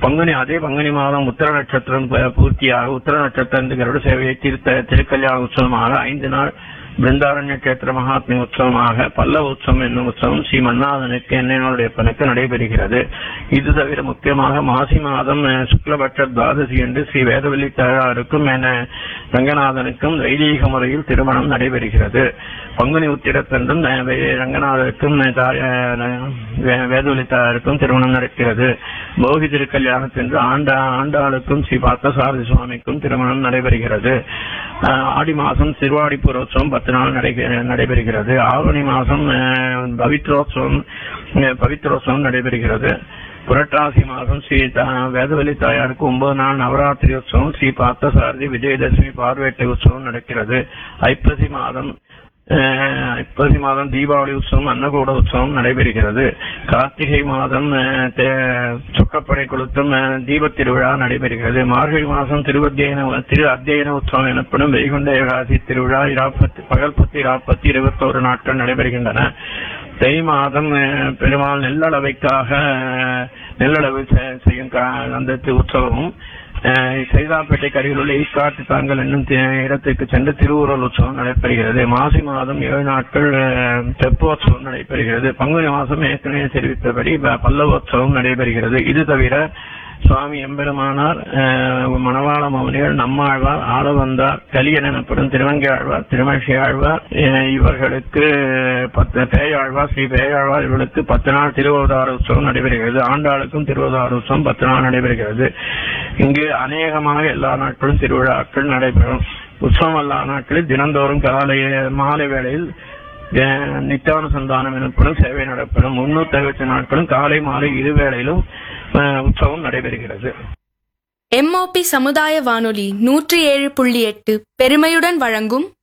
பங்குனி அதே பங்குனி மாதம் உத்தர நட்சத்திரம் ப- பூர்த்தியாக உத்தர நட்சத்திரம் கருட சேவையை திருத்த திருக்கல்யாண உற்சவமாக ஐந்து நாள் பிருந்தாரண்ய கஷேத்திர மகாத்மி உற்சவமாக பல்லவ உற்சவம் என்னும் உற்சவம் ஸ்ரீ மன்னாதனுக்கு என்னுடையப்பனுக்கு நடைபெறுகிறது இது தவிர முக்கியமாக மாசி மாதம் அஹ், சுக்லபட்ச துவாதசி என்று ஸ்ரீ வேதவல்லி தாயாருக்கும் என ரங்கநாதனுக்கும் வைதீக முறையில் திருமணம் நடைபெறுகிறது பங்குனி உத்திரத்தன்றும் அஹ், வே- ரங்கநாதருக்கும் அஹ், தாய்- அஹ், வே- வேதவல்லி தாயாருக்கும் திருமணம் நடக்கிறது போகி திருக்கல்யாணத்தன்று ஆண்டா ஆண்டாளுக்கும் ஸ்ரீ பார்த்தசாரதி சுவாமிக்கும் திருமணம் நடைபெறுகிறது அஹ், ஆடி மாதம் திருவாடி புரோத்சவம் பத்து நாள் நடை- நடைபெறுகிறது ஆவணி மாதம் அஹ், பவித்ரோத்சவம் அஹ், பவித்ரோத்சவம் நடைபெறுகிறது புரட்டாசி மாதம் ஸ்ரீ த- வேதவல்லி தாயாருக்கு ஒன்பது நாள் நவராத்திரி உற்சவம் ஸ்ரீ பார்த்தசாரதி விஜயதசமி பார்வேட்டை உற்சவம் நடக்கிறது ஐப்பசி மாதம் அஹ், ஐப்பசி மாதம் தீபாவளி உற்சவம் அன்னகூட உற்சவம் நடைபெறுகிறது கார்த்திகை மாதம் அஹ், தே- சொக்கப்படை கொளுத்தும் அஹ், தீபத் திருவிழா நடைபெறுகிறது மார்கழி மாதம் திருவத்தியன திரு அத்தியன உற்சவம் எனப்படும் வைகுண்ட ஏகாசி திருவிழா இராப்பத்தி பகல் பத்து இராப்பத்தி இருபத்தோரு நாட்கள் நடைபெறுகின்றன தை மாதம் அஹ், பெருமாள் நெல்லளவைக்காக அஹ், நெல்லளவு செ- செய்யும் கா- அந்த தி- உற்சவமும் அஹ், சைதாப்பேட்டைக்கு அருகில் உள்ள ஈக்காட்டு தாங்கல் என்னும் தி- இடத்திற்கு சென்று திருவுருள் உற்சவம் நடைபெறுகிறது மாசி மாதம் ஏழு நாட்கள் அஹ், தெப்போற்சவம் நடைபெறுகிறது பங்குனி மாதம் ஏற்கனவே தெரிவித்தபடி ப- பல்லவோற்சவம் நடைபெறுகிறது இது தவிர சுவாமி எம்பெருமானார் அஹ், மணவாள மௌனிகள் நம்மாழ்வார் ஆளவந்தார் கலியன் எனப்படும் திருவங்கை ஆழ்வார் திருமஷி ஆழ்வார் அஹ், இவர்களுக்கு பத்து பேயாழ்வார் ஸ்ரீ பேயாழ்வார் இவர்களுக்கு பத்து நாள் திருவதார உற்சவம் நடைபெறுகிறது ஆண்டாளுக்கும் திருவதார உற்சவம் பத்து நாள் நடைபெறுகிறது இங்கு அநேகமாக எல்லா நாட்களும் திருவிழாக்கள் நடைபெறும் உற்சவம் எல்லா நாட்களில் தினந்தோறும் காலை மாலை வேளையில் அஹ், நித்தியானுசந்தானம் எனப்படும் சேவை நடைபெறும் முன்னூத்தி அறுபத்தி நாட்களும் காலை மாலை இரு வேளையிலும் அஹ், உற்சவம் நடைபெறுகிறது எம்ஓபி சமுதாய வானொலி நூற்றி ஏழு புள்ளி எட்டு பெருமையுடன் வழங்கும்